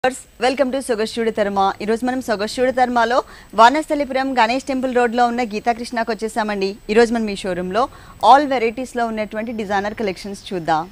Welcome to సొగస్టూడి తర్మ ఈరోజు మనం సొగస్టూడి తర్మలో వానస్థలిపురం Ganesh temple రోడ్లో ఉన్న గీతాకృష్ణకు వచ్చేసామండి ఈరోజు మనం ఈ షోరూంలో ఆల్ వెరైటీస్లో ఉన్నటువంటి డిజైనర్ కలెక్షన్స్ చూద్దాం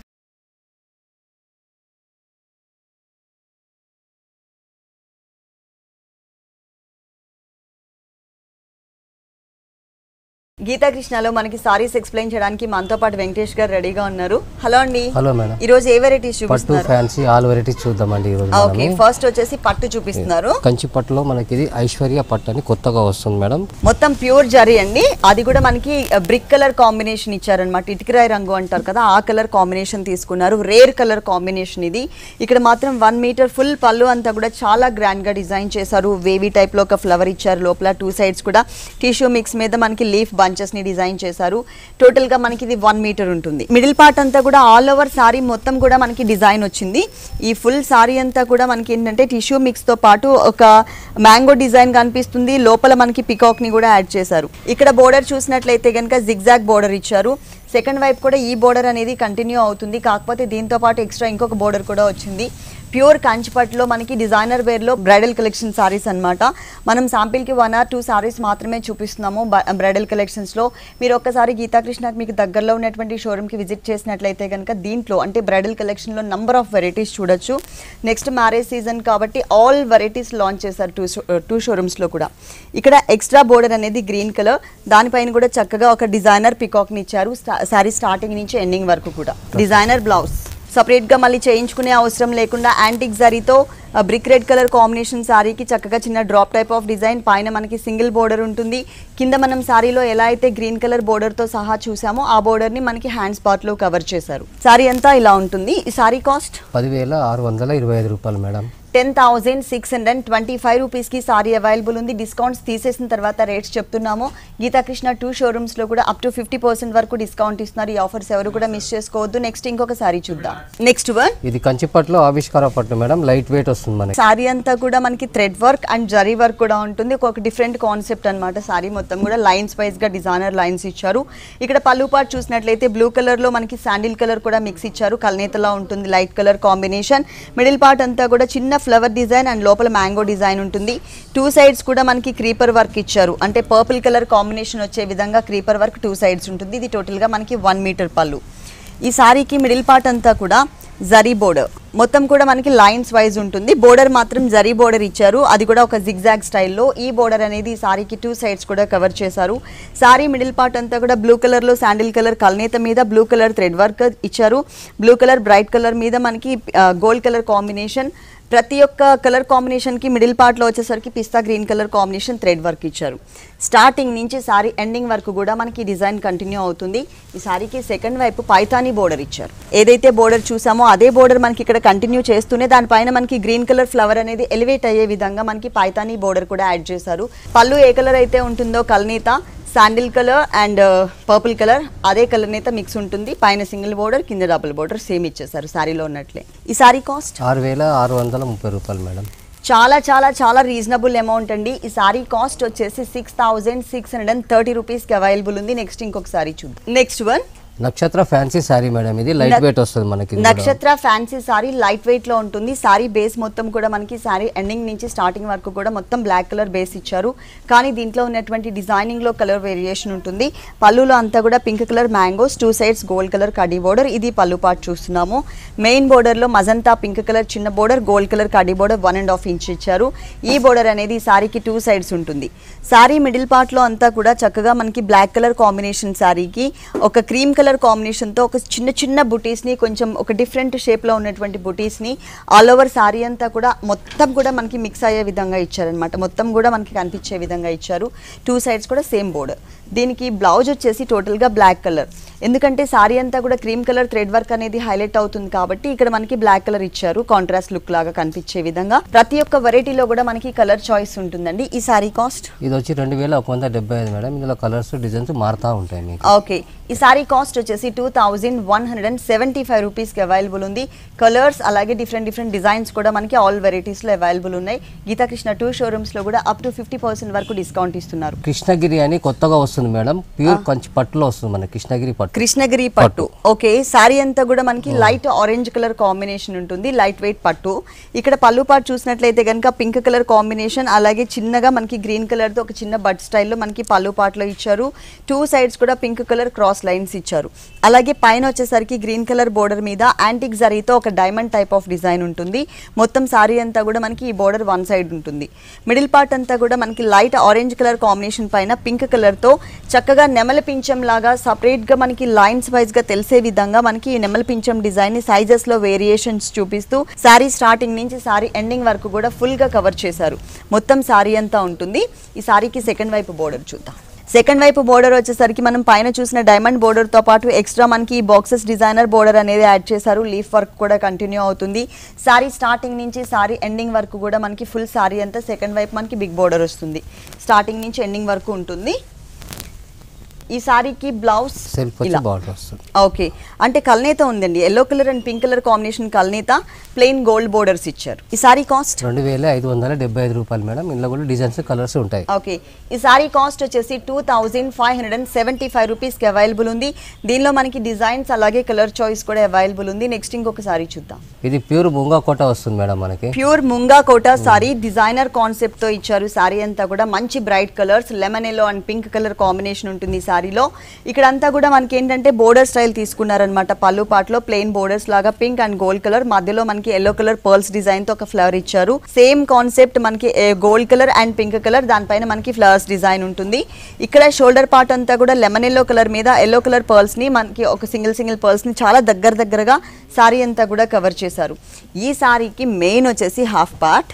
గీతాకృష్ణలో మనకి సారీస్ ఎక్స్ప్లెయిన్ చేయడానికి మనతో పాటు వెంకటేష్ గారు రెడీగా ఉన్నారు హలో అండి హలో మేడం ఈ రోజు ఏ వెరైటీస్ పట్టు చూపిస్తున్నారు ఫ్యాన్సీ ఆల్ వెరైటీస్ చూద్దామండి ఈరోజు ఓకే ఫస్ట్ వచ్చేసి పట్టు చూపిస్తున్నారు కంచి పట్టులో మనకి ఇది ఐశ్వర్య పట్టు అని కొత్తగా వస్తుంది మేడం మొత్తం ప్యూర్ జరీ అండి అది కూడా మనకి బ్రిక్ కలర్ కాంబినేషన్ ఇచ్చారనమాట ఇటుకరాయి రంగు అంటారు కదా ఆ కలర్ కాంబినేషన్ తీసుకున్నారు రేర్ కలర్ కాంబినేషన్ ఇది ఇక్కడ మాత్రం వన్ మీటర్ ఫుల్ పళ్ళు అంతా కూడా చాలా గ్రాండ్ గా డిజైన్ చేశారు వేవీ టైప్ లో ఒక ఫ్లవర్ ఇచ్చారు లోపల టూ సైడ్స్ కూడా టిష్యూ మిక్స్ మీద మనకి లీఫ్ బంచెస్ ని డిజైన్ చేశారు టోటల్ గా మనకి ఇది వన్ మీటర్ ఉంటుంది మిడిల్ పార్ట్ అంతా కూడా ఆల్ ఓవర్ సారీ మొత్తం కూడా మనకి డిజైన్ వచ్చింది ఈ ఫుల్ సారీ అంతా కూడా మనకి ఏంటంటే టిష్యూ మిక్స్ తో పాటు ఒక మ్యాంగో డిజైన్ కనిపిస్తుంది లోపల మనకి పికాక్ ని కూడా యాడ్ చేశారు ఇక్కడ బోర్డర్ చూసినట్లయితే కనుక జిగ్జాగ్ బోర్డర్ ఇచ్చారు సెకండ్ వైపు కూడా ఈ బోర్డర్ అనేది కంటిన్యూ అవుతుంది కాకపోతే దీంతో పాటు ఎక్స్ట్రా ఇంకొక బోర్డర్ కూడా వచ్చింది ప్యూర్ కంచిపట్లో మనకి డిజైనర్ వేర్లో బ్రైడల్ కలెక్షన్ సారీస్ అన్నమాట మనం శాంపిల్కి వన్ ఆర్ టూ సారీస్ మాత్రమే చూపిస్తున్నాము బ్రైడల్ కలెక్షన్స్లో మీరు ఒక్కసారి గీతాకృష్ణకి మీకు దగ్గరలో ఉన్నటువంటి షోరూమ్కి విజిట్ చేసినట్లయితే కనుక దీంట్లో అంటే బ్రైడల్ కలెక్షన్లో నంబర్ ఆఫ్ వెరైటీస్ చూడొచ్చు నెక్స్ట్ మ్యారేజ్ సీజన్ కాబట్టి ఆల్ వెరైటీస్ లాంచ్ చేశారు టూ టూ షోరూమ్స్లో కూడా ఇక్కడ ఎక్స్ట్రా బోర్డర్ అనేది గ్రీన్ కలర్ దానిపైన కూడా చక్కగా ఒక డిజైనర్ పికాక్ని ఇచ్చారు శారీ స్టార్టింగ్ నుంచి ఎండింగ్ వరకు కూడా డిజైనర్ బ్లౌజ్ సపరేట్గా మళ్ళీ చేయించుకునే అవసరం లేకుండా యాంటిక్ జరీతో బ్రిక్ రెడ్ కలర్ కాంబినేషన్ శారీకి చక్కగా చిన్న డ్రాప్ టైప్ ఆఫ్ డిజైన్ పైన మనకి సింగిల్ బోర్డర్ ఉంటుంది కింద మనం శారీలో ఎలా అయితే గ్రీన్ కలర్ బోర్డర్తో సహా చూసామో ఆ బోర్డర్ని మనకి హ్యాండ్స్ పార్ట్లో కవర్ చేశారు శారీ అంతా ఇలా ఉంటుంది ఈ శారీ కాస్ట్ పదివేల ఆరు వందల ఇరవై ఐదు రూపాయలు madam ten thousand six hundred twenty five రూపీస్కి సారీ అవైలబుల్ ఉంది డిస్కౌంట్స్ తీసేసిన తర్వాత రేట్స్ చెప్తున్నాము గీతాకృష్ణ టూ షోరూమ్స్లో కూడా అప్ టు ఫిఫ్టీ పర్సెంట్ వరకు డిస్కౌంట్ ఇస్తున్నారు ఈ ఆఫర్స్ ఎవరు కూడా మిస్ చేసుకోవద్దు నెక్స్ట్ ఇంకొక సారీ చూద్దాం నెక్స్ట్ వన్ ఇది కంచి పట్టులో ఆవిష్కార పట్టు మేడం లైట్ వెయిట్ వస్తుంది మనకి సారీ అంతా కూడా మనకి thread work and zari work కూడా ఉంటుంది ఒక డిఫరెంట్ కాన్సెప్ట్ అన్నమాట సారీ మొత్తం కూడా లైన్స్ వైజ్ గా డిజైనర్ లైన్స్ ఇచ్చారు ఇక్కడ పళ్ళు పార్ట్ చూసినట్లయితే బ్లూ కలర్ లో మనకి శాండిల్ కలర్ కూడా మిక్స్ ఇచ్చారు కల్నేతలా ఉంటుంది light colour combination middle part అంతా కూడా చిన్న ఫ్లవర్ డిజైన్ అండ్ లోపల మ్యాంగో డిజైన్ ఉంటుంది టూ సైడ్స్ కూడా మనకి క్రీపర్ వర్క్ ఇచ్చారు అంటే పర్పుల్ కలర్ కాంబినేషన్ వచ్చే విధంగా క్రీపర్ వర్క్ టూ సైడ్స్ ఉంటుంది ఇది టోటల్ గా మనకి వన్ మీటర్ పళ్ళు ఈ సారీకి మిడిల్ పార్ట్ అంతా కూడా జరీ బోర్డర్ మొత్తం కూడా మనకి లైన్స్ వైజ్ ఉంటుంది బోర్డర్ మాత్రం జరీ బోర్డర్ ఇచ్చారు అది కూడా ఒక జిగ్జాగ్ స్టైల్లో ఈ బోర్డర్ అనేది ఈ సారీకి టూ సైడ్స్ కూడా కవర్ చేశారు సారీ మిడిల్ పార్ట్ అంతా కూడా బ్లూ కలర్లో శాండిల్ కలర్ కల్నేత మీద బ్లూ కలర్ థ్రెడ్ వర్క్ ఇచ్చారు బ్లూ కలర్ బ్రైట్ కలర్ మీద మనకి గోల్డ్ కలర్ కాంబినేషన్ ప్రతి ఒక్క కలర్ కాంబినేషన్కి మిడిల్ పార్ట్లో వచ్చేసరికి pista green colour combination thread work ఇచ్చారు స్టార్టింగ్ నుంచి సారీ ఎండింగ్ వరకు కూడా మనకి డిజైన్ కంటిన్యూ అవుతుంది ఈ సారీకి సెకండ్ వైపు పైతానీ బోర్డర్ ఇచ్చారు ఏదైతే బోర్డర్ చూసామో అదే బోర్డర్ మనకి ఇక్కడ కంటిన్యూ చేస్తూనే దానిపైన మనకి గ్రీన్ కలర్ ఫ్లవర్ అనేది ఎలివేట్ అయ్యే విధంగా మనకి పైతానీ బోర్డర్ కూడా యాడ్ చేశారు పళ్ళు ఏ కలర్ అయితే ఉంటుందో కల్నీత sandal colour and purple colour అదే కలర్ అయితే మిక్స్ ఉంటుంది పైన సింగిల్ బోర్డర్ కింద డబుల్ బోర్డర్ సేమ్ ఇచ్చేసారు శారీలో ఉన్నట్లే ఈ సారీ కాస్ట్ ఆరు వేల ఆరు వందల ముప్పై రూపాయలు మేడం చాలా చాలా చాలా రీజనబుల్ అమౌంట్ అండి ఈ సారీ కాస్ట్ వచ్చేసి six thousand six hundred and thirty రూపీస్కి అవైలబుల్ ఉంది నెక్స్ట్ ఇంకొక సారీ చూద్దాం next one Nakshatra fancy sari madam ఇది లైట్ వెయిట్ వస్తుంది మనకి ఇది కూడా. నక్షత్ర ఫ్యాన్సీ సారీ లైట్ వెయిట్ లో ఉంటుంది సారీ బేస్ మొత్తం కూడా మనకి సారీ ఎండింగ్ నుంచి స్టార్టింగ్ వరకు కూడా మొత్తం బ్లాక్ కలర్ బేస్ ఇచ్చారు కానీ దీంట్లో ఉన్నటువంటి డిజైనింగ్ లో కలర్ వేరియేషన్ ఉంటుంది పళ్ళులో అంతా కూడా pink colour mangoes two sides gold colour కడీ బోర్డర్ ఇది పళ్ళు పార్ట్ చూస్తున్నాము మెయిన్ బోర్డర్ లో మజంతా పింక్ కలర్ చిన్న బోర్డర్ గోల్డ్ కలర్ కడీ border one and half inch ఇచ్చారు ఈ బోర్డర్ అనేది ఈ సారీకి టూ సైడ్స్ ఉంటుంది సారీ మిడిల్ పార్ట్ లో అంతా కూడా చక్కగా మనకి బ్లాక్ కలర్ కాంబినేషన్ సారీకి ఒక క్రీమ్ కలర్ కాంబినేషన్ తో ఒక చిన్న చిన్న బుటీస్ ని కొంచెం ఒక డిఫరెంట్ షేప్ లో ఉన్నటువంటి బుటీస్ ని ఆల్ ఓవర్ సారీ అంతా కూడా మొత్తం కూడా మనకి మిక్స్ అయ్యే విధంగా ఇచ్చారనమాట మొత్తం కూడా మనకి కనిపించే విధంగా ఇచ్చారు టూ సైడ్స్ కూడా సేమ్ బోర్డర్ దీనికి బ్లౌజ్ వచ్చేసి టోటల్ గా బ్లాక్ కలర్ ఎందుకంటే సారీ అంతా కూడా క్రీమ్ కలర్ థ్రెడ్ వర్క్ అనేది హైలైట్ అవుతుంది కాబట్టి ఇక్కడ మనకి బ్లాక్ కలర్ ఇచ్చారు కాంట్రాస్ట్ లుక్ లాగా కనిపించే విధంగా ప్రతి ఒక్క వెరైటీలో కూడా మనకి కలర్ చాయిస్ ఉంటుందండి ఈ సారీ కాస్ట్ ఇది వచ్చి రెండు వేల ఒక వంద డెబ్బై ఐదు మేడం ఇందులో కలర్స్ డిజైన్స్ మారుతూ ఉంటాయి మీకు ఓకే ఈ సారీ కాస్ట్ వచ్చేసి two thousand one hundred and seventy five రూపీస్కి అవైలబుల్ ఉంది కలర్స్ అలాగే డిఫరెంట్ డిఫరెంట్ డిజైన్స్ కూడా మనకి ఆల్ వెరైటీస్లో అవైలబుల్ ఉన్నాయి గీతాకృష్ణ టూ షోరూమ్స్లో కూడా అప్ టు ఫిఫ్టీ పర్సెంట్ వరకు డిస్కౌంట్ ఇస్తున్నారు కృష్ణగిరి అని కొత్తగా వస్తుంది వస్తుంది మేడం ప్యూర్ కొంచెం పట్టులో వస్తుంది మన కృష్ణగిరి పట్టు కృష్ణగిరి పట్టు ఓకే సారీ అంతా కూడా మనకి లైట్ ఆరెంజ్ కలర్ కాంబినేషన్ ఉంటుంది లైట్ వెయిట్ పట్టు ఇక్కడ పళ్ళు పాటు చూసినట్లయితే కనుక పింక్ కలర్ కాంబినేషన్ అలాగే చిన్నగా మనకి గ్రీన్ కలర్ తో ఒక చిన్న బడ్ స్టైల్లో మనకి పళ్ళు పాటలో ఇచ్చారు టూ సైడ్స్ కూడా పింక్ కలర్ క్రాస్ లైన్స్ ఇచ్చారు అలాగే పైన వచ్చేసరికి గ్రీన్ కలర్ బోర్డర్ మీద యాంటిక్ జరీతో ఒక డైమండ్ టైప్ ఆఫ్ డిజైన్ ఉంటుంది మొత్తం సారీ అంతా కూడా మనకి ఈ బోర్డర్ వన్ సైడ్ ఉంటుంది మిడిల్ పార్ట్ అంతా కూడా మనకి లైట్ ఆరెంజ్ కలర్ కాంబినేషన్ పైన పింక్ కలర్తో చక్కగా నెమలి పించం లాగా సపరేట్గా మనకి లైన్స్ వైజ్గా తెలిసే విధంగా మనకి ఈ నెమలి పించం డిజైన్ని సైజెస్లో వేరియేషన్స్ చూపిస్తూ శారీ స్టార్టింగ్ నుంచి శారీ ఎండింగ్ వరకు కూడా ఫుల్గా కవర్ చేశారు మొత్తం శారీ అంతా ఉంటుంది ఈ శారీకి సెకండ్ వైపు బోర్డర్ చూద్దాం సెకండ్ వైపు బోర్డర్ వచ్చేసరికి మనం పైన చూసిన డైమండ్ బోర్డర్ తో పాటు ఎక్స్ట్రా మనకి ఈ బాక్సెస్ డిజైనర్ బోర్డర్ అనేది యాడ్ చేశారు లీఫ్ వర్క్ కూడా కంటిన్యూ అవుతుంది సారీ స్టార్టింగ్ నుంచి సారీ ఎండింగ్ వరకు కూడా మనకి ఫుల్ సారీ అంతా సెకండ్ వైపు మనకి బిగ్ బోర్డర్ వస్తుంది స్టార్టింగ్ నుంచి ఎండింగ్ వరకు ఉంటుంది ఈ సారీకి బ్లౌజ్ సెల్ఫ్ వచ్చి ఇలా బార్డర్ వస్తుంది ఓకే అంటే కల్నేత ఉందండి yellow colour and pink colour combination కల్నేత ప్లెయిన్ గోల్డ్ బోర్డర్స్ ఇచ్చారు ఈ సారీ కాస్ట్ రెండు వేల ఐదు వందల డెబ్బై ఐదు రూపాయలు మేడం ఇందులో కూడా డిజైన్స్ కలర్స్ ఉంటాయి ఓకే ఈ సారీ కాస్ట్ వచ్చేసి two thousand five hundred and seventy five రూపీస్కి అవైలబుల్ ఉంది దీనిలో మనకి డిజైన్స్ అలాగే కలర్ చాయిస్ కూడా అవైలబుల్ ఉంది నెక్స్ట్ ఇంకొక సారీ చూద్దాం ఇది ప్యూర్ ముంగా కోట వస్తుంది మేడం మనకి pure Munga Kota sari designer concept తో ఇచ్చారు సారీ అంతా కూడా మంచి bright colours lemon yellow and pink colour combination ఉంటుంది ఈ సారీలో ఇక్కడ అంతా కూడా మనకి ఏంటంటే బోర్డర్ స్టైల్ తీసుకున్నారనమాట పళ్ళు పాటలో ప్లెయిన్ బోర్డర్స్ లాగా పింక్ అండ్ గోల్డ్ కలర్ మధ్యలో మనకి ఎల్లో కలర్ పర్ల్స్ డిజైన్ తో ఒక ఫ్లవర్ ఇచ్చారు సేమ్ కాన్సెప్ట్ మనకి gold colour and pink colour దానిపైన మనకి ఫ్లవర్స్ డిజైన్ ఉంటుంది ఇక్కడ షోల్డర్ పార్ట్ అంతా కూడా లెమన్ ఎల్లో కలర్ మీద ఎల్లో కలర్ పర్ల్స్ ని మనకి ఒక సింగిల్ సింగిల్ పర్ల్స్ ని చాలా దగ్గర దగ్గరగా సారీ అంతా కూడా కవర్ చేశారు ఈ సారీకి మెయిన్ వచ్చేసి హాఫ్ పార్ట్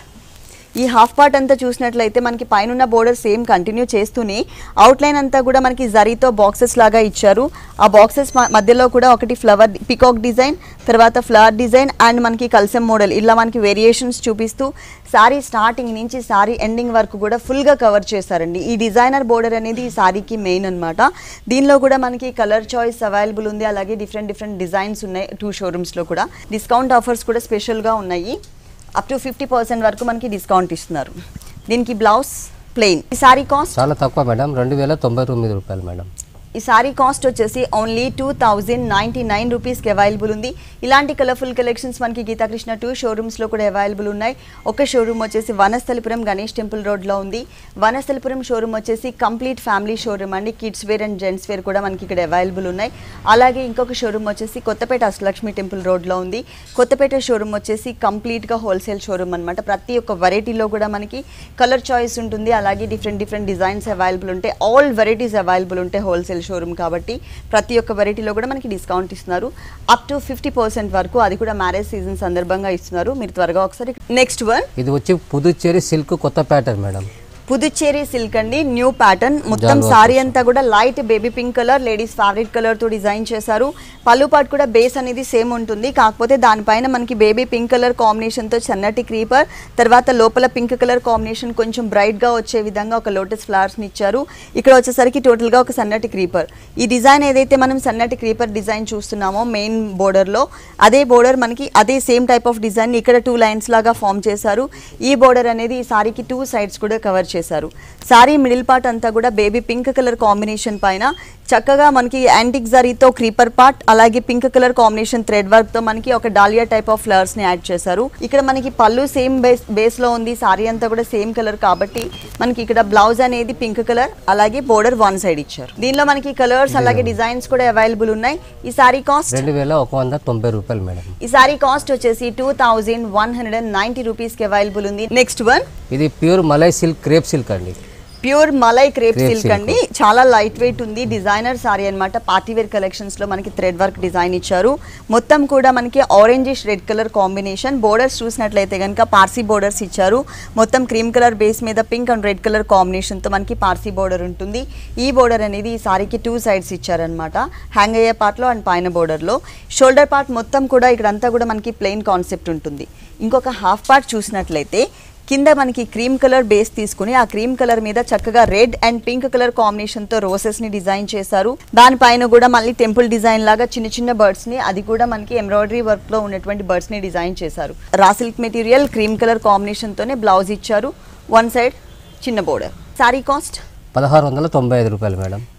ఈ హాఫ్ పార్ట్ అంతా చూసినట్లయితే మనకి పైన బోర్డర్ సేమ్ కంటిన్యూ చేస్తూనే అవుట్లైన్ అంతా కూడా మనకి జరీతో బాక్సెస్ లాగా ఇచ్చారు ఆ బాక్సెస్ మధ్యలో కూడా ఒకటి ఫ్లవర్ పికాక్ డిజైన్ తర్వాత ఫ్లవర్ డిజైన్ అండ్ మనకి కల్సెం మోడల్ ఇలా మనకి వేరియేషన్స్ చూపిస్తూ సారీ స్టార్టింగ్ నుంచి సారీ ఎండింగ్ వరకు కూడా ఫుల్గా కవర్ చేశారండి ఈ డిజైనర్ బోర్డర్ అనేది ఈ సారీకి మెయిన్ అన్నమాట దీనిలో కూడా మనకి కలర్ చాయిస్ అవైలబుల్ ఉంది అలాగే డిఫరెంట్ డిఫరెంట్ డిజైన్స్ ఉన్నాయి టూ షోరూమ్స్లో కూడా డిస్కౌంట్ ఆఫర్స్ కూడా స్పెషల్గా ఉన్నాయి అప్ టు ఫిఫ్టీ పర్సెంట్ వరకు మనకి డిస్కౌంట్ ఇస్తున్నారు దీనికి బ్లౌజ్ ప్లెయిన్ ఈ సారీ కాస్ట్ చాలా తక్కువ మేడం రెండు వేల తొంభై తొమ్మిది రూపాయలు మేడం ఈ సారీ కాస్ట్ వచ్చేసి only two thousand ninety nine రూపీస్కి అవైలబుల్ ఉంది ఇలాంటి కలర్ఫుల్ కలెక్షన్స్ మనకి గీతాకృష్ణ టూ షోరూమ్స్లో కూడా అవైలబుల్ ఉన్నాయి ఒక షోరూమ్ వచ్చేసి వనస్థలిపురం గణేష్ టెంపుల్ రోడ్లో ఉంది వనస్థలిపురం షోరూమ్ వచ్చేసి కంప్లీట్ ఫ్యామిలీ షోరూమ్ అండి kids wear and gents wear కూడా మనకి ఇక్కడ అవైలబుల్ ఉన్నాయి అలాగే ఇంకొక షోరూమ్ వచ్చేసి కొత్తపేట అష్టలక్ష్మి టెంపుల్ రోడ్లో ఉంది కొత్తపేట షోరూమ్ వచ్చేసి కంప్లీట్గా హోల్సేల్ షోరూమ్ అనమాట ప్రతి ఒక్క వెరైటీలో కూడా మనకి కలర్ చాయిస్ ఉంటుంది అలాగే డిఫరెంట్ డిఫరెంట్ డిజైన్స్ అవైలబుల్ ఉంటాయి ఆల్ వెరైటీస్ అవైలబుల్ ఉంటాయి హోల్సేల్ షోరూమ్ కాబట్టి ప్రతి ఒక్క వెరైటీలో కూడా మనకి డిస్కౌంట్ ఇస్తున్నారు అప్ టు ఫిఫ్టీ పర్సెంట్ వరకు అది కూడా మ్యారేజ్ సీజన్ సందర్భంగా ఇస్తున్నారు మీరు త్వరగా ఒకసారి నెక్స్ట్ వన్ ఇది వచ్చి పుదుచ్చేరి సిల్క్ కొత్త ప్యాటర్న్ మేడం పుదుచ్చేరి సిల్క్ అండి న్యూ ప్యాటర్న్ మొత్తం జాల్ వర్క్ సారీ అంతా కూడా light baby pink colour ladies favourite colour తో డిజైన్ చేశారు పళ్ళు పాటు కూడా బేస్ అనేది సేమ్ ఉంటుంది కాకపోతే దానిపైన మనకి బేబీ పింక్ కలర్ కాంబినేషన్ తో సన్నటి క్రీపర్ తర్వాత లోపల పింక్ కలర్ కాంబినేషన్ కొంచెం బ్రైట్ గా వచ్చే విధంగా ఒక లోటస్ ఫ్లవర్స్ ని ఇచ్చారు ఇక్కడ వచ్చేసరికి టోటల్ గా ఒక సన్నటి క్రీపర్ ఈ డిజైన్ ఏదైతే మనం సన్నటి క్రీపర్ డిజైన్ చూస్తున్నామో మెయిన్ బోర్డర్ లో అదే బోర్డర్ మనకి అదే సేమ్ టైప్ ఆఫ్ డిజైన్ ఇక్కడ టూ లైన్స్ లాగా ఫామ్ చేశారు ఈ బోర్డర్ అనేది ఈ సారీకి టూ సైడ్స్ కూడా కవర్ చేశారు సారీ మిడిల్ పార్ట్ అంతా కూడా బేబీ పింక్ కలర్ కాంబినేషన్ పైన చక్కగా మనకి యాంటిక్ జరీతో క్రీపర్ పార్ట్ అలాగే pink colour combination thread work తో మనకి ఒక డాలియా టైప్ ఆఫ్ ఫ్లవర్స్ ని యాడ్ చేశారు ఇక్కడ మనకి పళ్ళు సేమ్ బేస్ బేస్ లో ఉంది సారీ అంతా కూడా సేమ్ కలర్ కాబట్టి మనకి ఇక్కడ బ్లౌజ్ అనేది పింక్ కలర్ అలాగే బోర్డర్ వన్ సైడ్ ఇచ్చారు దీనిలో మనకి కలర్స్ అలాగే డిజైన్స్ కూడా అవైలబుల్ ఉన్నాయి ఈ సారీ కాస్ట్ రెండు వేల ఒక వంద తొంభై రూపాయలు మేడం ఈ సారీ కాస్ట్ వచ్చేసి two thousand one hundred and ninety rupees కి అవైలబుల్ ఉంది నెక్స్ట్ వన్ ఇది pure malai silk crepe silk అండి pure malai crepe Crepe silk silk. అండి చాలా లైట్ వెయిట్ ఉంది డిజైనర్ సారీ అన్నమాట పార్టీ వేర్ కలెక్షన్స్ లో మనకి థ్రెడ్ వర్క్ డిజైన్ ఇచ్చారు మొత్తం కూడా మనకి orangish red colour combination borders చూసినట్లయితే కనుక పార్సీ బోర్డర్స్ ఇచ్చారు మొత్తం క్రీమ్ కలర్ బేస్ మీద pink and red colour combination తో మనకి పార్సీ బోర్డర్ ఉంటుంది ఈ బోర్డర్ అనేది ఈ సారీకి టూ సైడ్స్ ఇచ్చారనమాట హ్యాంగ్ అయ్యే part లో అండ్ పైన border లో షోల్డర్ పార్ట్ మొత్తం కూడా ఇక్కడంతా కూడా మనకి ప్లెయిన్ కాన్సెప్ట్ ఉంటుంది ఇంకొక హాఫ్ పార్ట్ చూసినట్లయితే కింద మనకి క్రీమ్ కలర్ బేస్ తీసుకుని ఆ క్రీమ్ కలర్ మీద చక్కగా red and pink colour combination తో రోజెస్ ని డిజైన్ చేశారు దానిపైన కూడా మళ్ళీ టెంపుల్ డిజైన్ లాగా చిన్న చిన్న బర్డ్స్ ని అది కూడా మనకి ఎంబ్రాయిడరీ వర్క్ లో ఉన్నటువంటి బర్డ్స్ ని డిజైన్ చేశారు raw silk material cream colour combination తోనే బ్లౌజ్ ఇచ్చారు వన్ సైడ్ చిన్న బోర్డర్ సారీ కాస్ట్ పదహారు వందల తొంభై ఐదు రూపాయలు మేడం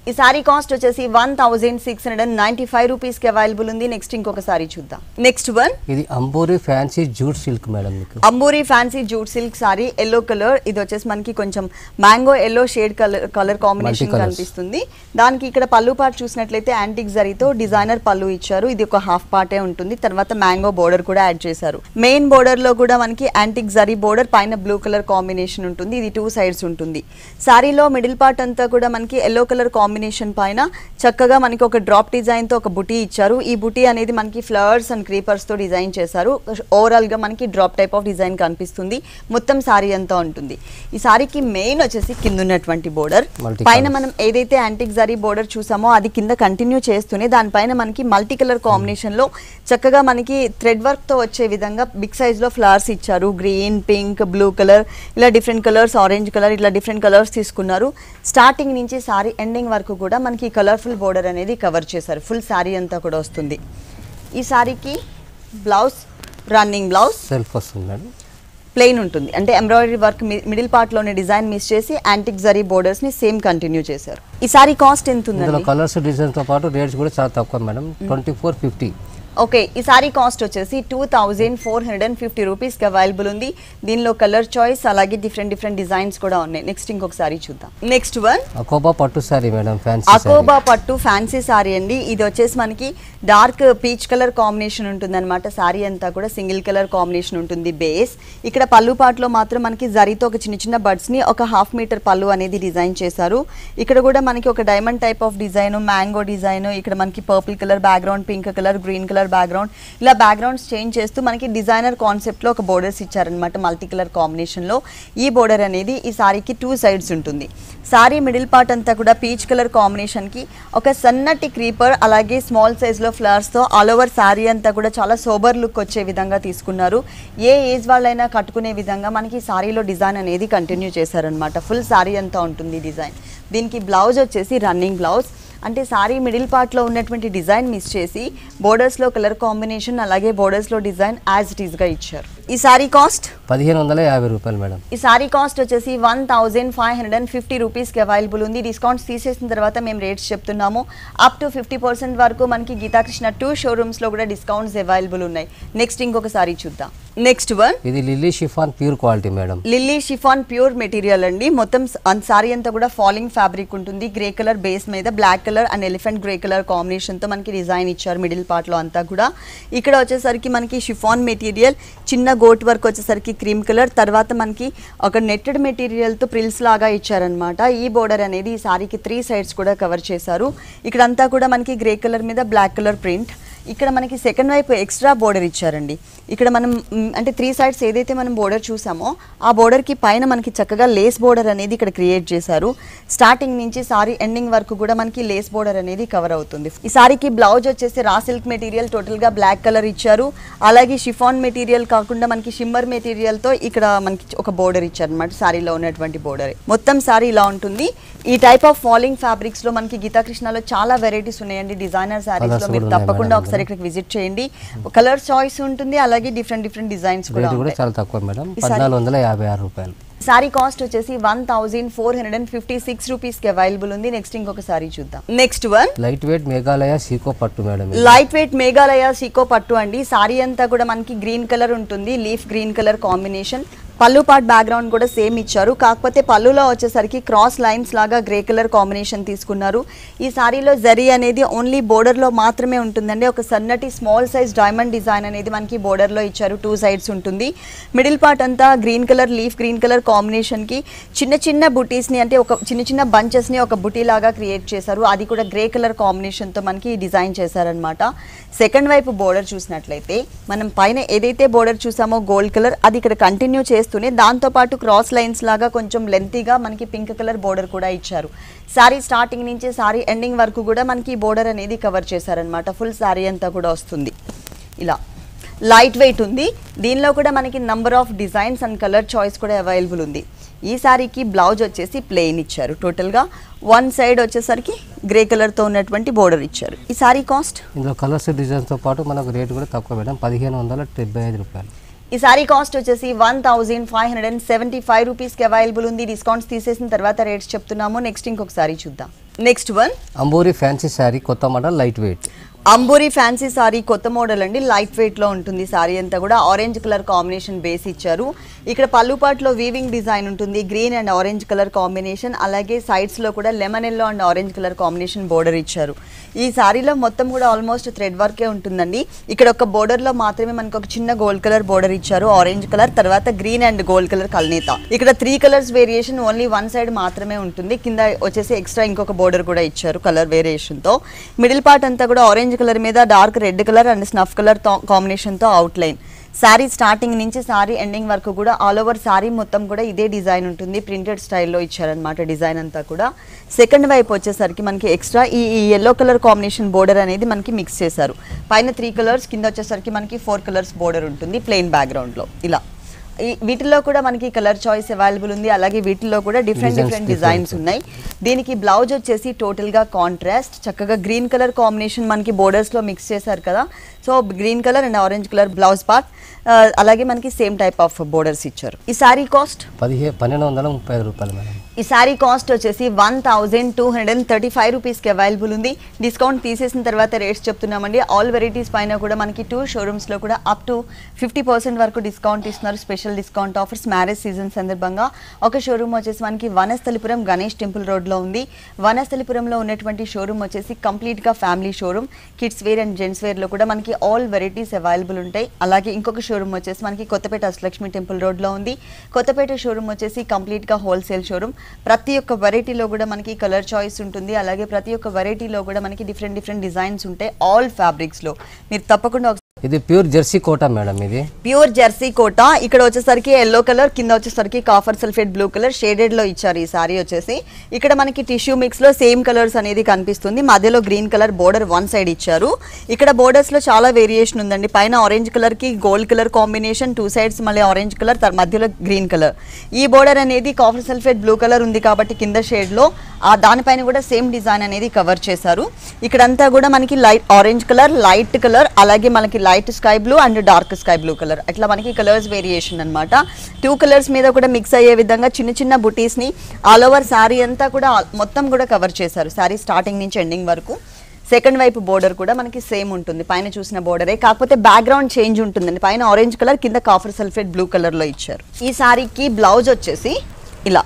ఈ సారీ కాస్ట్ వచ్చేసి one thousand six hundred and ninety five రూపీస్కి అవైలబుల్ ఉంది నెక్స్ట్ ఇంకొక సారీ చూద్దాం నెక్స్ట్ వన్ ఇది అంబూరి ఫ్యాన్సీ జూట్ సిల్క్ మేడం మీకు అంబూరి fancy jute silk sari yellow colour ఇది వచ్చేసి మనకి కొంచెం mango yellow shade colour colour combination colours. కనిపిస్తుంది దానికి ఇక్కడ పళ్ళు పార్ట్ చూసినట్లయితే యాంటిక్ జరీతో డిజైనర్ పళ్ళు ఇచ్చారు ఇది ఒక హాఫ్ పార్టే ఉంటుంది తర్వాత మ్యాంగో బోర్డర్ కూడా యాడ్ చేశారు మెయిన్ బోర్డర్ లో కూడా మనకి యాంటిక్ జరీ బోర్డర్ పైన బ్లూ కలర్ కాంబినేషన్ ఉంటుంది ఇది టూ సైడ్స్ ఉంటుంది సారీలో మిడిల్ పార్ట్ అంతా కూడా మనకి ఎల్లో కలర్ కాంబినేషన్ పైన చక్కగా మనకి ఒక డ్రాప్ డిజైన్ తో ఒక బుటీ ఇచ్చారు ఈ బుటీ అనేది మనకి ఫ్లవర్స్ అండ్ క్రీపర్స్ తో డిజైన్ చేశారు ఓవరాల్ గా మనకి డ్రాప్ టైప్ ఆఫ్ డిజైన్ కనిపిస్తుంది మొత్తం సారీ అంతా ఉంటుంది ఈ సారీకి మెయిన్ వచ్చేసి కింద ఉన్నటువంటి బోర్డర్ Multi పైన colours. మనం ఏదైతే యాంటిక్ జరీ బోర్డర్ చూసామో అది కింద కంటిన్యూ చేస్తూనే దానిపైన మనకి మల్టీ కలర్ కాంబినేషన్ లో చక్కగా మనకి థ్రెడ్ వర్క్ తో వచ్చే విధంగా బిగ్ సైజ్ లో ఫ్లవర్స్ ఇచ్చారు గ్రీన్ పింక్ బ్లూ కలర్ ఇలా డిఫరెంట్ కలర్స్ ఆరెంజ్ కలర్ ఇట్లా డిఫరెంట్ కలర్స్ తీసుకున్నారు స్టార్టింగ్ నుంచి సారీ ఎండింగ్ వరకు కూడా మనకి కలర్ఫుల్ బోర్డర్ అనేది కవర్ చేశారు ఫుల్ సారీ అంతా కూడా వస్తుంది ఈ సారీకి బ్లౌజ్ రన్నింగ్ బ్లౌజ్ సెల్ఫ్ వస్తుంది మేడం ప్లెయిన్ ఉంటుంది అంటే ఎంబ్రాయిడరీ వర్క్ మిడిల్ పార్ట్ లోనే డిజైన్ మిస్ చేసి యాంటిక్ జరీ బోర్డర్స్ ని సేమ్ కంటిన్యూ చేశారు ఈ సారీ కాస్ట్ ఎంత ఇందులో ఉందండి కలర్స్ డిజైన్తో పాటు రేట్స్ కూడా చాలా తక్కువ madam twenty four fifty okay ఈ సారీ కాస్ట్ వచ్చేసి two thousand four hundred and fifty రూపీస్కి అవైలబుల్ ఉంది దీనిలో కలర్ చాయిస్ అలాగే డిఫరెంట్ డిఫరెంట్ డిజైన్స్ కూడా ఉన్నాయి నెక్స్ట్ ఇంకొక సారీ చూద్దాం నెక్స్ట్ వన్ అకోబా పట్టు సారీ మేడం ఫ్యాన్సీ అకోబా పట్టు ఫ్యాన్సీ సారీ అండి ఇది వచ్చేసి మనకి డార్క్ పీచ్ కలర్ కాంబినేషన్ ఉంటుంది అనమాట సారీ అంతా కూడా సింగిల్ కలర్ కాంబినేషన్ ఉంటుంది బేస్ ఇక్కడ పళ్ళు పాటలో మాత్రం మనకి జరీతో ఒక చిన్న చిన్న బడ్స్ ని ఒక హాఫ్ మీటర్ పళ్ళు అనేది డిజైన్ చేశారు ఇక్కడ కూడా మనకి ఒక diamond type of design mango design ఇక్కడ మనకి purple colour background pink colour green colour background ఇలా బ్యాక్గ్రౌండ్స్ చేంజ్ చేస్తూ మనకి డిజైనర్ కాన్సెప్ట్ లో ఒక బోర్డర్స్ ఇచ్చారనమాట మల్టీ కలర్ కాంబినేషన్ లో ఈ బోర్డర్ అనేది ఈ సారీకి టూ సైడ్స్ ఉంటుంది సారీ మిడిల్ పార్ట్ అంతా కూడా పీచ్ కలర్ కాంబినేషన్ కి ఒక సన్నటి క్రీపర్ అలాగే స్మాల్ సైజ్ లో ఫ్లవర్స్ తో ఆల్ ఓవర్ సారీ అంతా కూడా చాలా సోబర్ లుక్ వచ్చే విధంగా తీసుకున్నారు ఏ ఏజ్ వాళ్ళైనా కట్టుకునే విధంగా మనకి సారీలో డిజైన్ అనేది కంటిన్యూ చేశారనమాట ఫుల్ సారీ అంతా ఉంటుంది డిజైన్ దీనికి బ్లౌజ్ వచ్చేసి రన్నింగ్ బ్లౌజ్ అంటే సారీ మిడిల్ పార్ట్లో ఉన్నటువంటి డిజైన్ మిస్ చేసి బోర్డర్స్లో కలర్ కాంబినేషన్ అలాగే బోర్డర్స్లో డిజైన్ యాజ్ ఇట్ ఈస్గా ఇచ్చారు ఈ సారీ కాస్ట్ పదిహేను వందల యాభై రూపాయలు మేడం ఈ సారీ కాస్ట్ వచ్చేసి one thousand five hundred and fifty రూపీస్కి అవైలబుల్ ఉంది డిస్కౌంట్స్ తీసేసిన తర్వాత మేము రేట్స్ చెప్తున్నాము అప్ టు ఫిఫ్టీ పర్సెంట్ వరకు మనకి గీతాకృష్ణ టూ షోరూమ్స్లో కూడా డిస్కౌంట్స్ అవైలబుల్ ఉన్నాయి నెక్స్ట్ ఇంకొక సారీ చూద్దాం నెక్స్ట్ వన్ ఇది lily chiffon pure quality madam lily chiffon pure material అండి మొత్తం సారీ అంతా కూడా ఫాలింగ్ ఫ్యాబ్రిక్ ఉంటుంది గ్రే కలర్ బేస్ మీద black colour and elephant grey colour కాంబినేషన్తో మనకి డిజైన్ ఇచ్చారు మిడిల్ పార్ట్లో అంతా కూడా ఇక్కడ వచ్చేసరికి మనకి షిఫాన్ మెటీరియల్ చిన్న గోట్ వర్క్ వచ్చేసరికి క్రీమ్ కలర్ తర్వాత మనకి ఒక నెట్టెడ్ మెటీరియల్తో ప్రిల్స్ లాగా ఇచ్చారనమాట ఈ బోర్డర్ అనేది ఈ సారీకి త్రీ సైడ్స్ కూడా కవర్ చేశారు ఇక్కడంతా కూడా మనకి గ్రే కలర్ మీద బ్లాక్ కలర్ ప్రింట్ ఇక్కడ మనకి సెకండ్ వైపు ఎక్స్ట్రా బోర్డర్ ఇచ్చారండి ఇక్కడ మనం మ్, అంటే త్రీ సైడ్స్ ఏదైతే మనం బోర్డర్ చూసామో ఆ బోర్డర్కి పైన మనకి చక్కగా లేస్ బోర్డర్ అనేది ఇక్కడ క్రియేట్ చేశారు స్టార్టింగ్ నుంచి సారీ ఎండింగ్ వరకు కూడా మనకి లేస్ బోర్డర్ అనేది కవర్ అవుతుంది ఈ సారీకి బ్లౌజ్ వచ్చేసి రా సిల్క్ మెటీరియల్ టోటల్గా బ్లాక్ కలర్ ఇచ్చారు అలాగే షిఫాన్ మెటీరియల్ కాకుండా మనకి షిమ్మర్ మెటీరియల్తో ఇక్కడ మనకి ఒక బోర్డర్ ఇచ్చారు అనమాట సారీలో ఉన్నటువంటి బోర్డర్ మొత్తం సారీ ఇలా ఉంటుంది ఈ టైప్ ఆఫ్ ఫాలింగ్ ఫ్యాబ్రిక్స్ లో మనకి గీతాకృష్ణలో చాలా వెరైటీస్ ఉన్నాయండి డిజైనర్ సారీస్ లో Colours మీరు కూడా ఉన్నాయి తప్పకుండా మేడం ఒకసారి ఇక్కడికి విజిట్ చేయండి కలర్ చాయిస్ ఉంటుంది అలాగే డిఫరెంట్ డిఫరెంట్ డిజైన్స్ కూడా రేట్ కూడా ఉంటాయి చాలా తక్కువ మేడం ఈ సారీ- పద్నాలుగు వందల యాభై ఆరు రూపాయలు సారీ కాస్ట్ వచ్చేసి one thousand four hundred and fifty six rupees కి అవైలబుల్ ఉంది నెక్స్ట్ ఇంకొక సారీ చూద్దాం next one light weight Meghalaya సీకో పట్టు మేడం ఇది. లైట్ వెయిట్ మేఘాలయ సీకో పట్టు అండి సారీ అంతా కూడా మనకి గ్రీన్ కలర్ ఉంటుంది లీఫ్ గ్రీన్ కలర్ కాంబినేషన్ పళ్ళు పార్ట్ బ్యాక్గ్రౌండ్ కూడా సేమ్ ఇచ్చారు కాకపోతే పళ్ళులో వచ్చేసరికి క్రాస్ లైన్స్ లాగా గ్రే కలర్ కాంబినేషన్ తీసుకున్నారు ఈ సారీలో జరీ అనేది ఓన్లీ బోర్డర్లో మాత్రమే ఉంటుందండి ఒక సన్నటి స్మాల్ సైజ్ డైమండ్ డిజైన్ అనేది మనకి బోర్డర్లో ఇచ్చారు టూ సైడ్స్ ఉంటుంది మిడిల్ పార్ట్ అంతా green colour leaf green colour కాంబినేషన్కి చిన్న చిన్న బుటీస్ని అంటే ఒక చిన్న చిన్న బంచెస్ని ఒక బుటీ లాగా క్రియేట్ చేశారు అది కూడా గ్రే కలర్ కాంబినేషన్తో మనకి డిజైన్ చేశారనమాట సెకండ్ వైపు బోర్డర్ చూసినట్లయితే మనం పైన ఏదైతే బోర్డర్ చూసామో గోల్డ్ కలర్ అది ఇక్కడ కంటిన్యూ చేస్తూనే దాంతోపాటు క్రాస్ లైన్స్ లాగా కొంచెం లెంతీగా మనకి పింక్ కలర్ బోర్డర్ కూడా ఇచ్చారు సారీ స్టార్టింగ్ నుంచి సారీ ఎండింగ్ వరకు కూడా మనకి బోర్డర్ అనేది కవర్ చేశారనమాట ఫుల్ సారీ అంతా కూడా వస్తుంది ఇలా లైట్ వెయిట్ ఉంది దీనిలో కూడా మనకి number of designs and colour choice కూడా అవైలబుల్ ఉంది ఈ సారీకి బ్లౌజ్ వచ్చేసి ప్లెయిన్ ఇచ్చారు టోటల్గా వన్ సైడ్ వచ్చేసరికి గ్రే కలర్తో ఉన్నటువంటి బోర్డర్ ఇచ్చారు ఈ సారీ కాస్ట్ ఇందులో కలర్స్ డిజైన్తో పాటు మనకు రేట్ కూడా తక్కువ మేడం పదిహేను వందల డెబ్బై ఐదు రూపాయలు ఈ సారీ కాస్ట్ వచ్చేసి one thousand five hundred and seventy five రూపీస్కి అవైలబుల్ ఉంది డిస్కౌంట్స్ తీసేసిన తర్వాత రేట్స్ చెప్తున్నాము నెక్స్ట్ ఇంకొక సారీ చూద్దాం నెక్స్ట్ వన్ అంబూరి ఫ్యాన్సీ శారీ కొత్త మోడల్ లైట్ వెయిట్ అంబూరి ఫ్యాన్సీ సారీ కొత్త మోడల్ అండి లైట్ వెయిట్ లో ఉంటుంది సారీ అంతా కూడా ఆరెంజ్ కలర్ కాంబినేషన్ బేస్ ఇచ్చారు ఇక్కడ పళ్ళు పాటలో వీవింగ్ డిజైన్ ఉంటుంది green and orange colour combination అలాగే సైడ్స్ లో కూడా lemon yellow and orange colour combination border ఇచ్చారు ఈ సారీలో మొత్తం కూడా ఆల్మోస్ట్ థ్రెడ్ వర్కే ఉంటుందండి ఇక్కడ ఒక border లో మాత్రమే మనకు ఒక చిన్న గోల్డ్ కలర్ బోర్డర్ ఇచ్చారు ఆరెంజ్ కలర్ తర్వాత గ్రీన్ అండ్ గోల్డ్ కలర్ కల్నేత ఇక్కడ three colours variation only one side మాత్రమే ఉంటుంది కింద వచ్చేసి ఎక్స్ట్రా ఇంకొక బోర్డర్ కూడా ఇచ్చారు కలర్ వేరియేషన్ తో మిడిల్ పార్ట్ అంతా కూడా ఆరెంజ్ కలర్ మీద dark red colour and snuff colour combination తో అవుట్ లైన్ శారీ స్టార్టింగ్ నుంచి శారీ ఎండింగ్ వరకు కూడా ఆల్ ఓవర్ శారీ మొత్తం కూడా ఇదే డిజైన్ ఉంటుంది ప్రింటెడ్ స్టైల్లో ఇచ్చారనమాట డిజైన్ అంతా కూడా సెకండ్ వైపు వచ్చేసరికి మనకి ఎక్స్ట్రా ఈ ఎల్లో కలర్ కాంబినేషన్ బోర్డర్ అనేది మనకి మిక్స్ చేశారు పైన త్రీ కలర్స్ కింద వచ్చేసరికి మనకి ఫోర్ కలర్స్ బోర్డర్ ఉంటుంది ప్లెయిన్ బ్యాక్గ్రౌండ్లో ఇలా ఈ వీటిల్లో కూడా మనకి కలర్ చాయిస్ అవైలబుల్ ఉంది అలాగే వీటిల్లో కూడా different Designs different different. Designs ఉన్నాయి దీనికి బ్లౌజ్ వచ్చేసి టోటల్ గా కాంట్రాస్ట్ చక్కగా గ్రీన్ కలర్ కాంబినేషన్ మనకి బోర్డర్స్ లో మిక్స్ చేశారు కదా so green colour and orange colour blouse part అలాగే మనకి సేమ్ టైప్ ఆఫ్ బోర్డర్స్ ఇచ్చారు ఈ సారీ కాస్ట్ పదిహే పన్నెండు వందల ముప్పై ఐదు రూపాయలు మేడం ఈ శారీ కాస్ట్ వచ్చేసి one thousand two hundred and thirty five రూపీస్కి అవైలబుల్ ఉంది డిస్కౌంట్ తీసేసిన తర్వాత రేట్స్ చెప్తున్నామండి ఆల్ వెరైటీస్ పైన కూడా మనకి టూ షోరూమ్స్లో కూడా అప్ టు ఫిఫ్టీ పర్సెంట్ వరకు డిస్కౌంట్ ఇస్తున్నారు special discount offers marriage season సందర్భంగా ఒక షోరూమ్ వచ్చేసి మనకి వనస్థలిపురం గణేష్ టెంపుల్ రోడ్లో ఉంది వనస్థలిపురంలో ఉన్నటువంటి షోరూమ్ వచ్చేసి కంప్లీట్గా family showroom kids wear and gents వేర్లో కూడా మనకి ఆల్ వెరైటీస్ అవైలబుల్ ఉంటాయి అలాగే ఇంకొక షోరూమ్ వచ్చేసి మనకి కొత్తపేట అష్టలక్ష్మి టెంపుల్ రోడ్లో ఉంది కొత్తపేట షోరూమ్ వచ్చేసి కంప్లీట్గా హోల్సేల్ షోరూమ్ ప్రతి ఒక్క వెరైటీలో కూడా మనకి కలర్ చాయిస్ ఉంటుంది అలాగే ప్రతి ఒక్క వెరైటీలో కూడా మనకి డిఫరెంట్ డిఫరెంట్ డిజైన్స్ ఉంటాయి ఆల్ ఫ్యాబ్రిక్స్లో మీరు తప్పకుండా ఒక ఇది ప్యూర్ జెర్సీ కోట మేడం ఇది ప్యూర్ జెర్సీ కోట ఇక్కడ వచ్చేసరికి ఎల్లో కలర్ కింద వచ్చేసరికి copper sulphate blue colour shaded లో ఇచ్చారు ఈ సారీ వచ్చేసి ఇక్కడ మనకి టిష్యూ మిక్స్ లో సేమ్ కలర్స్ అనేది కనిపిస్తుంది మధ్యలో green colour border one side ఇచ్చారు ఇక్కడ బోర్డర్స్ లో చాలా వేరియేషన్ ఉందండి పైన ఆరెంజ్ కలర్ కి gold colour combination two sides మళ్ళీ ఆరెంజ్ కలర్ మధ్యలో గ్రీన్ కలర్ ఈ బోర్డర్ అనేది కాఫర్ సల్ఫేట్ బ్లూ కలర్ ఉంది కాబట్టి కింద షేడ్ లో ఆ దానిపైన కూడా సేమ్ డిజైన్ అనేది కవర్ చేశారు ఇక్కడంతా కూడా మనకి light orange colour light colour అలాగే మనకి light sky blue and dark sky blue colour అట్లా మనకి కలర్స్ వేరియేషన్ అన్నమాట టూ కలర్స్ మీద కూడా మిక్స్ అయ్యే విధంగా చిన్న చిన్న బుటీస్ ని ఆల్ ఓవర్ శారీ అంతా కూడా మొత్తం కూడా కవర్ చేశారు శారీ స్టార్టింగ్ నుంచి ఎండింగ్ వరకు సెకండ్ వైపు బోర్డర్ కూడా మనకి సేమ్ ఉంటుంది పైన చూసిన బోర్డరే కాకపోతే బ్యాక్గ్రౌండ్ చేంజ్ ఉంటుందండి పైన ఆరెంజ్ కలర్ కింద కాఫర్ సల్ఫేట్ బ్లూ కలర్ లో ఇచ్చారు ఈ శారీకి బ్లౌజ్ వచ్చేసి ఇలా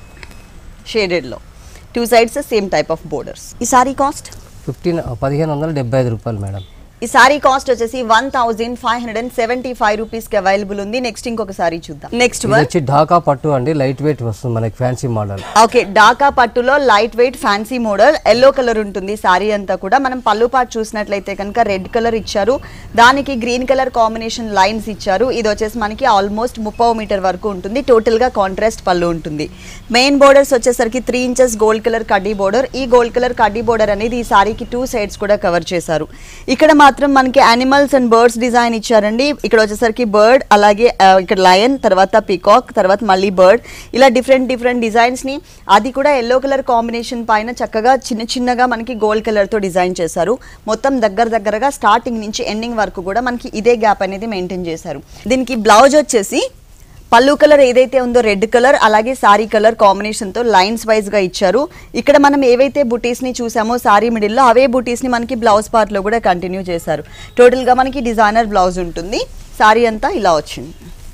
షేడెడ్లో two sides same type of borders ఈ సారీ కాస్ట్ ఫిఫ్టీన్ పదిహేను వందల డెబ్బై ఐదు రూపాయలు మేడం ఈ సారీ కాస్ట్ వచ్చేసి one thousand five hundred and seventy five rupees కి అవైలబుల్ ఉంది నెక్స్ట్ ఇంకొక సారీ చూద్దాం నెక్స్ట్ ఇది వన్ వచ్చి ఢాకా పట్టు అండి లైట్ వెయిట్ వస్తుంది మనకి ఫ్యాన్సీ మోడల్ ఓకే డాకా పట్టులో light weight fancy model yellow colour ఉంటుంది సారీ అంతా కూడా మనం పళ్ళు పాటు చూసినట్లయితే కనుక రెడ్ కలర్ ఇచ్చారు దానికి గ్రీన్ కలర్ కాంబినేషన్ లైన్స్ ఇచ్చారు ఇది వచ్చేసి మనకి ఆల్మోస్ట్ ముప్పై మీటర్ వరకు ఉంటుంది టోటల్ గా కాంట్రాస్ట్ పళ్ళు ఉంటుంది మెయిన్ బోర్డర్స్ వచ్చేసరికి త్రీ ఇంచెస్ గోల్డ్ కలర్ కడ్డీ బోర్డర్ ఈ గోల్డ్ కలర్ కడ్డీ బోర్డర్ అనేది ఈ సారీకి టూ సైడ్స్ కూడా కవర్ చేశారు ఇక్కడ మాత్రం మనకి యానిమల్స్ అండ్ బర్డ్స్ డిజైన్ ఇచ్చారండి ఇక్కడ వచ్చేసరికి బర్డ్ అలాగే ఆ, ఇక్కడ లయన్ తర్వాత పికాక్ తర్వాత మళ్ళీ బర్డ్ ఇలా డిఫరెంట్ డిఫరెంట్ డిజైన్స్ ని అది కూడా ఎల్లో కలర్ కాంబినేషన్ పైన చక్కగా చిన్న చిన్నగా మనకి గోల్డ్ కలర్ తో డిజైన్ చేశారు మొత్తం దగ్గర దగ్గరగా స్టార్టింగ్ నుంచి ఎండింగ్ వరకు కూడా మనకి ఇదే గ్యాప్ అనేది మెయింటైన్ చేశారు దీనికి బ్లౌజ్ వచ్చేసి పళ్ళు కలర్ ఏదైతే ఉందో రెడ్ కలర్ అలాగే సారీ కలర్ కాంబినేషన్ తో లైన్స్ వైజ్ గా ఇచ్చారు ఇక్కడ మనం ఏవైతే బుటీస్ ని చూసామో సారీ మిడిల్ లో అవే బుటీస్ ని మనకి బ్లౌజ్ పార్ట్ లో కూడా కంటిన్యూ చేశారు టోటల్ గా మనకి డిజైనర్ బ్లౌజ్ ఉంటుంది సారీ అంతా ఇలా వచ్చింది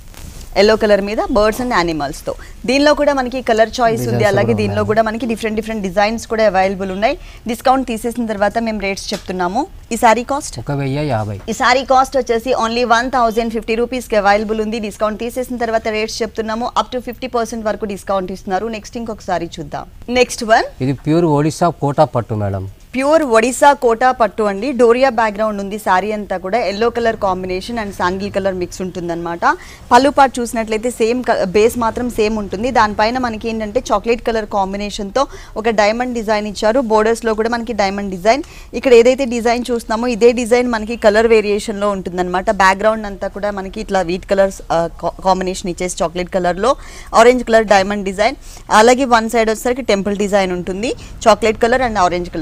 ఎల్లో కలర్ మీద బర్డ్స్ అండ్ యానిమల్స్ తో దీనిలో కూడా మనకి కలర్ చాయిస్ ఉంది Designs అలాగే కూడా దీనిలో ఉన్నాయి. కూడా మనకి డిఫరెంట్ డిఫరెంట్ డిజైన్స్ కూడా అవైలబుల్ ఉన్నాయి డిస్కౌంట్ తీసేసిన తర్వాత మేము రేట్స్ చెప్తున్నాము ఈ సారీ కాస్ట్ ఒక వెయ్యి యాభై ఈ సారీ కాస్ట్ వచ్చేసి ఓన్లీ వన్ థౌసండ్ ఫిఫ్టీ రూపీస్కి అవైలబుల్ ఉంది డిస్కౌంట్ తీసేసిన తర్వాత రేట్స్ చెప్తున్నాము అప్ టు ఫిఫ్టీ పర్సెంట్ వరకు డిస్కౌంట్ ఇస్తున్నారు నెక్స్ట్ ఇంకొక సారీ చూద్దాం నెక్స్ట్ వన్ ఇది ప్యూర్ ఒడిశా కోటా పట్టు మేడం ప్యూర్ ఒడిశా కోటా పట్టు అండి డోరియా బ్యాక్గ్రౌండ్ ఉంది సారీ అంతా కూడా yellow colour combination and sandal colour mix ఉంటుందన్నమాట పళ్ళు పాటు చూసినట్లయితే సేమ్ బేస్ మాత్రం సేమ్ ఉంటుంది దానిపైన మనకి ఏంటంటే చాక్లెట్ కలర్ కాంబినేషన్తో ఒక డైమండ్ డిజైన్ ఇచ్చారు బోర్డర్స్లో కూడా మనకి డైమండ్ డిజైన్ ఇక్కడ ఏదైతే డిజైన్ చూస్తున్నామో ఇదే డిజైన్ మనకి కలర్ వేరియేషన్లో ఉంటుందన్నమాట బ్యాక్గ్రౌండ్ అంతా కూడా మనకి ఇట్లా వీట్ కలర్స్ కాంబినేషన్ ఇచ్చేసి చాక్లెట్ కలర్లో ఆరెంజ్ కలర్ డైమండ్ డిజైన్ అలాగే వన్ సైడ్ వచ్చేసరికి టెంపుల్ డిజైన్ ఉంటుంది chocolate colour and orange colour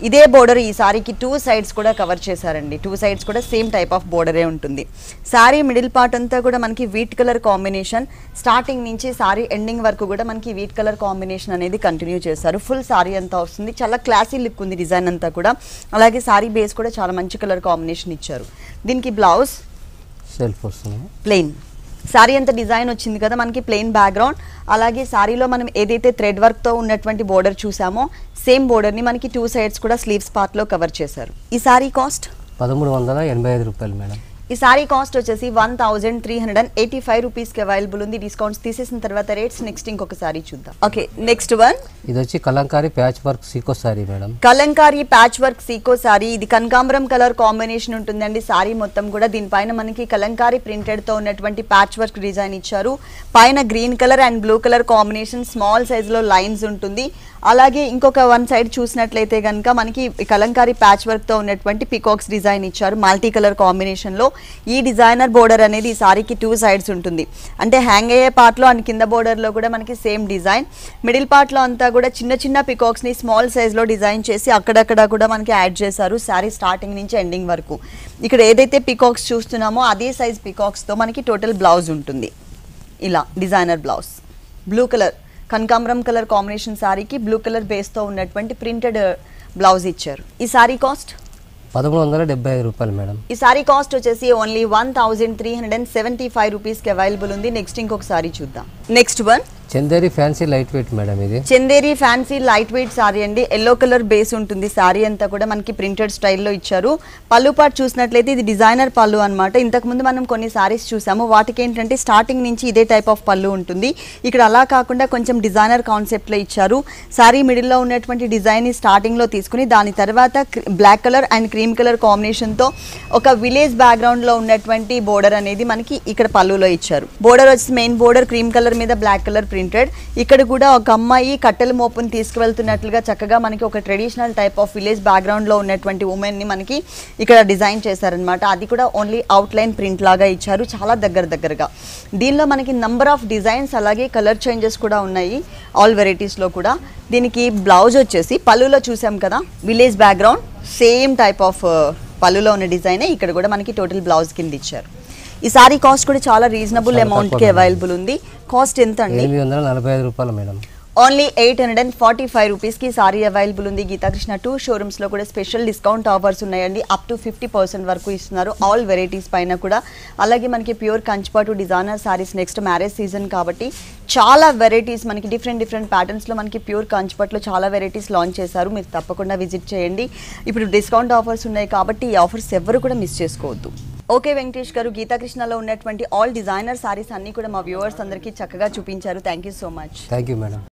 ఇదే బోర్డర్ ఈ సారీకి టూ సైడ్స్ కూడా కవర్ చేశారండి టూ సైడ్స్ కూడా సేమ్ టైప్ ఆఫ్ బోర్డరే ఉంటుంది సారీ మిడిల్ పార్ట్ అంతా కూడా మనకి వీట్ కలర్ కాంబినేషన్ స్టార్టింగ్ నుంచి సారీ ఎండింగ్ వరకు కూడా మనకి వీట్ కలర్ కాంబినేషన్ అనేది కంటిన్యూ చేస్తారు ఫుల్ సారీ అంతా వస్తుంది చాలా క్లాసీ లుక్ ఉంది డిజైన్ అంతా కూడా అలాగే సారీ బేస్ కూడా చాలా మంచి కలర్ కాంబినేషన్ ఇచ్చారు దీనికి బ్లౌజ్ సెల్ఫ్ వస్తుంది ప్లెయిన్ సారీ అంత డిజైన్ వచ్చింది కదా మనకి ప్లెయిన్ బ్యాక్గ్రౌండ్ అలాగే సారీలో మనం ఏదైతే థ్రెడ్ వర్క్తో ఉన్నటువంటి బోర్డర్ చూసామో సేమ్ బోర్డర్ని మనకి టూ సైడ్స్ కూడా స్లీవ్స్ పార్ట్లో కవర్ చేశారు ఈ సారీ కాస్ట్ పదమూడు వందల ఎనభై ఐదు రూపాయలు మేడం ఈ సారీ కాస్ట్ వచ్చేసి one thousand three hundred and eighty five రూపీస్కి అవైలబుల్ ఉంది డిస్కౌంట్స్ తీసేసిన తర్వాత రేట్స్ నెక్స్ట్ ఇంకొక సారీ చూద్దాం ఓకే నెక్స్ట్ వన్ ఇది వచ్చి కలంకారీ ప్యాచ్ వర్క్ సీకో sari madam Kalamkari patch work సీకో సారీ ఇది కనకాంబరం కలర్ కాంబినేషన్ ఉంటుందండి సారీ మొత్తం కూడా దీనిపైన మనకి కలంకారీ ప్రింటెడ్ తో ఉన్నటువంటి ప్యాచ్ వర్క్ డిజైన్ ఇచ్చారు పైన green colour and blue colour combination small size లో లైన్స్ ఉంటుంది అలాగే ఇంకొక వన్ సైడ్ చూసినట్లయితే కనుక మనకి ఈ కలంకారీ ప్యాచ్ వర్క్ తో ఉన్నటువంటి పికాక్స్ డిజైన్ ఇచ్చారు మల్టీ కలర్ కాంబినేషన్ లో ఈ డిజైనర్ బోర్డర్ అనేది ఈ సారీకి టూ సైడ్స్ ఉంటుంది అంటే హ్యాంగ్ అయ్యే part లో అండ్ కింద border లో కూడా మనకి సేమ్ డిజైన్ మిడిల్ పార్ట్ లో అంతా కూడా చిన్న చిన్న పికాక్స్ ని స్మాల్ సైజ్ లో డిజైన్ చేసి అక్కడక్కడ కూడా మనకి యాడ్ చేశారు శారీ స్టార్టింగ్ నుంచి ఎండింగ్ వరకు ఇక్కడ ఏదైతే పికాక్స్ చూస్తున్నామో అదే సైజ్ పికాక్స్ తో మనకి టోటల్ బ్లౌజ్ ఉంటుంది ఇలా డిజైనర్ బ్లౌజ్ బ్లూ కలర్ కనకాంబరం కలర్ కాంబినేషన్ శారీకి బ్లూ కలర్ బేస్తో ఉన్నటువంటి ప్రింటెడ్ బ్లౌజ్ ఇచ్చారు ఈ శారీ కాస్ట్ పదమూడు వందల డెబ్బై ఐదు రూపాయలు మేడం ఈ సారీ కాస్ట్ వచ్చేసి only one thousand three hundred and seventy five రూపీస్కి అవైలబుల్ ఉంది నెక్స్ట్ ఇంకొక సారీ చూద్దాం next one Chanderi fancy light weight madam ఇది Chanderi fancy light weight sari అండి ఎల్లో కలర్ బేస్ ఉంటుంది సారీ అంతా కూడా మనకి ప్రింటెడ్ స్టైల్లో ఇచ్చారు పళ్ళు పాటు చూసినట్లయితే ఇది డిజైనర్ పళ్ళు అనమాట ఇంతకుముందు మనం కొన్ని సారీస్ చూసాము వాటికి ఏంటంటే స్టార్టింగ్ నుంచి ఇదే టైప్ ఆఫ్ పళ్ళు ఉంటుంది ఇక్కడ అలా కాకుండా కొంచెం డిజైనర్ కాన్సెప్ట్లో ఇచ్చారు సారీ మిడిల్లో ఉన్నటువంటి డిజైన్ని స్టార్టింగ్లో తీసుకుని దాని తర్వాత black colour and cream colour కాంబినేషన్తో ఒక విలేజ్ బ్యాక్గ్రౌండ్లో ఉన్నటువంటి బోర్డర్ అనేది మనకి ఇక్కడ పళ్ళులో ఇచ్చారు బోర్డర్ వచ్చి మెయిన్ బోర్డర్ క్రీమ్ కలర్ మీద బ్లాక్ కలర్ ప్రింటెడ్ ఇక్కడ కూడా ఒక అమ్మాయి కట్టెల మోపుని తీసుకువెళ్తున్నట్లుగా చక్కగా మనకి ఒక ట్రెడిషనల్ టైప్ ఆఫ్ విలేజ్ బ్యాక్గ్రౌండ్లో ఉన్నటువంటి ఉమెన్ని మనకి ఇక్కడ డిజైన్ చేశారనమాట అది కూడా ఓన్లీ అవుట్లైన్ ప్రింట్ లాగా ఇచ్చారు చాలా దగ్గర దగ్గరగా దీనిలో మనకి నంబర్ ఆఫ్ డిజైన్స్ అలాగే కలర్ చేంజెస్ కూడా ఉన్నాయి ఆల్ వెరైటీస్లో కూడా దీనికి బ్లౌజ్ వచ్చేసి పళ్ళులో చూసాం కదా village background same type of పళ్ళులో ఉన్న డిజైనే ఇక్కడ కూడా మనకి టోటల్ బ్లౌజ్ కింద ఇచ్చారు ఈ సారీ కాస్ట్ కూడా చాలా రీజనబుల్ చాలా అమౌంట్కి తక్కువ అవైలబుల్ ఉంది కాస్ట్ ఎంత అండి ఎనిమిది వందల నలభై ఐదు రూపాయలు madam only eight hundred and forty five రూపీస్కి సారీ అవైలబుల్ ఉంది గీతాకృష్ణ టూ షోరూమ్స్లో కూడా స్పెషల్ డిస్కౌంట్ ఆఫర్స్ ఉన్నాయండి అప్ టు ఫిఫ్టీ పర్సెంట్ వరకు ఇస్తున్నారు ఆల్ వెరైటీస్ పైన కూడా అలాగే మనకి pure Kanchipattu designer saris next marriage season కాబట్టి చాలా వెరైటీస్ మనకి డిఫరెంట్ డిఫరెంట్ ప్యాటర్న్స్లో మనకి ప్యూర్ కంచిపట్లో చాలా వెరైటీస్ లాంచ్ చేశారు మీరు తప్పకుండా విజిట్ చేయండి ఇప్పుడు డిస్కౌంట్ ఆఫర్స్ ఉన్నాయి కాబట్టి ఈ ఆఫర్స్ ఎవరు కూడా మిస్ చేసుకోవద్దు ఓకే వెంకటేష్ గారు గీతాకృష్ణలో ఉన్నటువంటి ఆల్ డిజైనర్ సారీస్ అన్ని కూడా మా వ్యూవర్స్ అందరికీ చక్కగా చూపించారు thank you so much thank you madam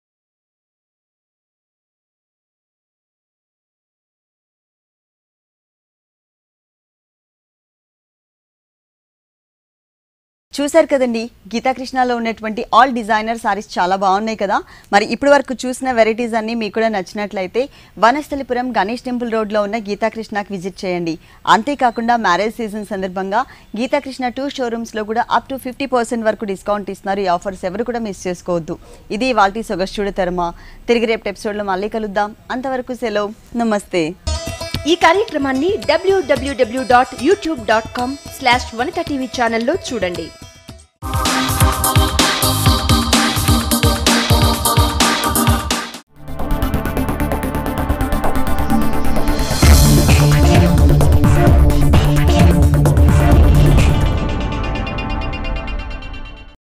చూశారు కదండి గీతాకృష్ణలో ఉన్నటువంటి ఆల్ డిజైనర్ సారీస్ చాలా బాగున్నాయి కదా మరి ఇప్పటి వరకు చూసిన వెరైటీస్ అన్ని మీకు కూడా నచ్చినట్లయితే వనస్థలిపురం గణేష్ టెంపుల్ రోడ్లో ఉన్న గీతాకృష్ణకి విజిట్ చేయండి అంతేకాకుండా మ్యారేజ్ సీజన్ సందర్భంగా గీతాకృష్ణ టూ షోరూమ్స్లో కూడా అప్ టు ఫిఫ్టీ పర్సెంట్ వరకు డిస్కౌంట్ ఇస్తున్నారు ఈ ఆఫర్స్ ఎవరు కూడా మిస్ చేసుకోవద్దు ఇది వాటి సొగస్టుడు తెరమ తిరిగి రేపు ఎపిసోడ్లో మళ్ళీ కలుద్దాం అంతవరకు సెలవు నమస్తే ఈ కార్యక్రమాన్ని డబ్ల్యూడబ్ల్యూడబ్ల్యూ dot YouTube dot com slash Vanitha TV ఛానల్లో చూడండి